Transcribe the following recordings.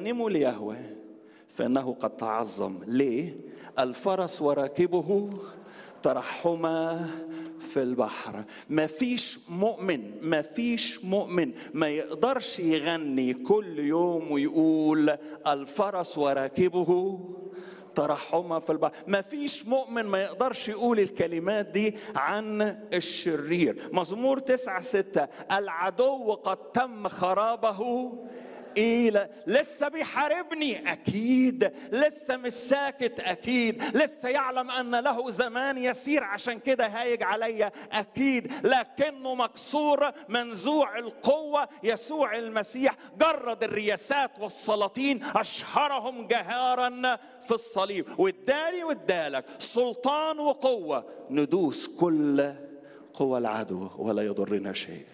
رنموا ليهوه فإنه قد تعظم ليه الفرس وراكبه ترحما في البحر ما فيش مؤمن ما فيش مؤمن ما يقدرش يغني كل يوم ويقول الفرس وراكبه ترحما في البحر ما فيش مؤمن ما يقدرش يقول الكلمات دي عن الشرير مزمور تسعة ستة العدو قد تم خرابه إيه لسه بيحاربني أكيد لسه مش ساكت أكيد لسه يعلم أن له زمان يسير عشان كده هايج عليا أكيد لكنه مكسور منزوع القوة يسوع المسيح جرد الرياسات والسلاطين أشهرهم جهارا في الصليب وادالي وادالك سلطان وقوة ندوس كل قوى العدو ولا يضرنا شيء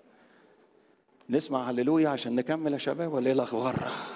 نسمع هللويا عشان نكمل يا شباب ولا ايه الاخبار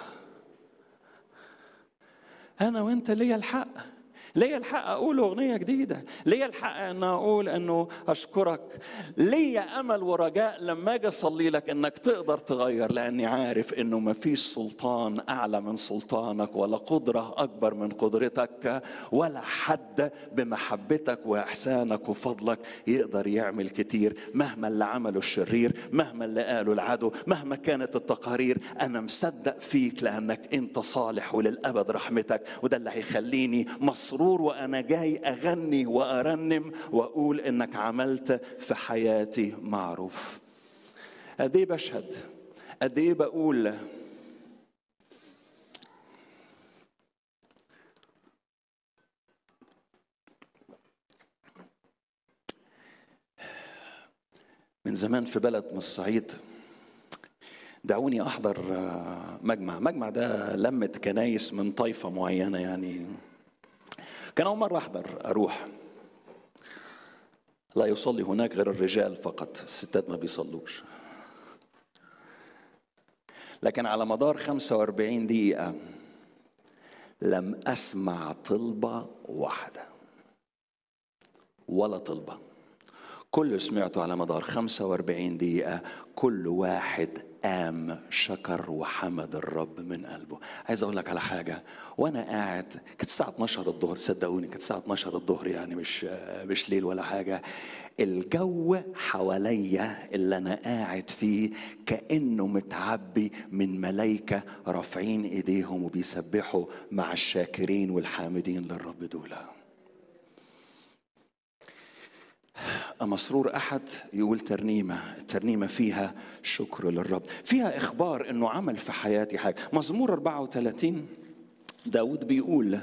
انا وانت ليا الحق ليا الحق اقول اغنيه جديده ليا الحق ان اقول انه اشكرك ليا امل ورجاء لما اجي اصلي لك انك تقدر تغير لاني عارف انه ما فيش سلطان اعلى من سلطانك ولا قدره اكبر من قدرتك ولا حد بمحبتك واحسانك وفضلك يقدر يعمل كتير مهما اللي عمله الشرير مهما اللي قاله العدو مهما كانت التقارير انا مصدق فيك لانك انت صالح وللابد رحمتك وده اللي هيخليني مسرور مسرور وانا جاي اغني وارنم واقول انك عملت في حياتي معروف قد ايه بشهد قد ايه بقول من زمان في بلد من الصعيد دعوني احضر مجمع مجمع ده لمة كنايس من طائفة معينة يعني كان أول مرة أحضر أروح لا يصلي هناك غير الرجال فقط الستات ما بيصلوش لكن على مدار 45 دقيقة لم أسمع طلبة واحدة ولا طلبة كل سمعته على مدار 45 دقيقة كل واحد قام شكر وحمد الرب من قلبه عايز اقول لك على حاجه وانا قاعد كانت الساعه 12 الظهر صدقوني كانت الساعه 12 الظهر يعني مش مش ليل ولا حاجه الجو حواليا اللي انا قاعد فيه كانه متعبي من ملائكه رافعين ايديهم وبيسبحوا مع الشاكرين والحامدين للرب دول مسرور أحد يقول ترنيمة الترنيمة فيها شكر للرب فيها إخبار أنه عمل في حياتي حاجة مزمور 34 داود بيقول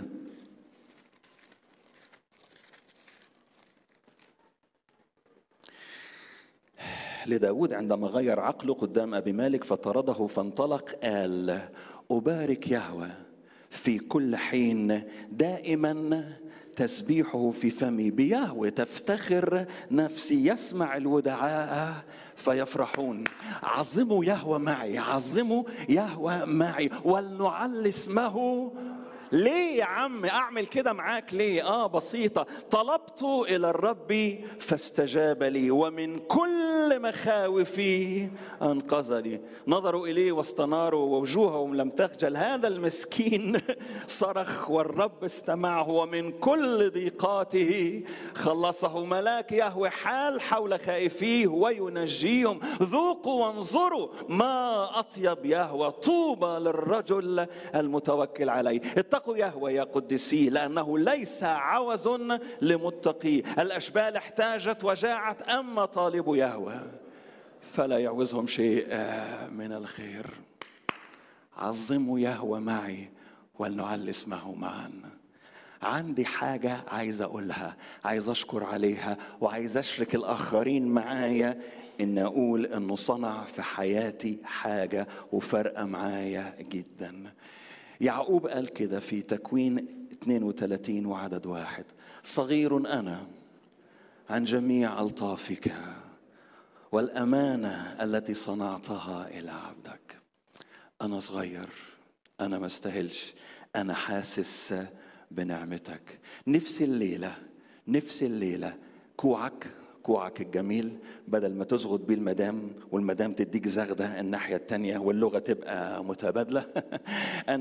لداود عندما غير عقله قدام أبي مالك فطرده فانطلق قال أبارك يهوى في كل حين دائما تسبيحه في فمي بيهوى تفتخر نفسي يسمع الودعاء فيفرحون عظموا يهوى معي عظموا يهوى معي ولنعل اسمه ليه يا عم اعمل كده معاك ليه اه بسيطه طلبت الى الرب فاستجاب لي ومن كل مخاوفي انقذني نظروا اليه واستناروا ووجوههم لم تخجل هذا المسكين صرخ والرب استمعه ومن كل ضيقاته خلصه ملاك يهوى حال حول خائفيه وينجيهم ذوقوا وانظروا ما اطيب يهوى طوبى للرجل المتوكل عليه اتقوا يهوى يا قدسي لأنه ليس عوز لمتقي الأشبال احتاجت وجاعت أما طالب يهوى فلا يعوزهم شيء من الخير عظموا يهوى معي ولنعل اسمه معا عندي حاجة عايز أقولها عايز أشكر عليها وعايز أشرك الآخرين معايا إن أقول إنه صنع في حياتي حاجة وفرقة معايا جداً يعقوب قال كده في تكوين 32 وعدد واحد صغير أنا عن جميع ألطافك والأمانة التي صنعتها إلى عبدك أنا صغير أنا ما استاهلش أنا حاسس بنعمتك نفسي الليلة نفسي الليلة كوعك كوعك الجميل بدل ما تزغط بيه المدام والمدام تديك زغده الناحيه التانيه واللغه تبقى متبادله انا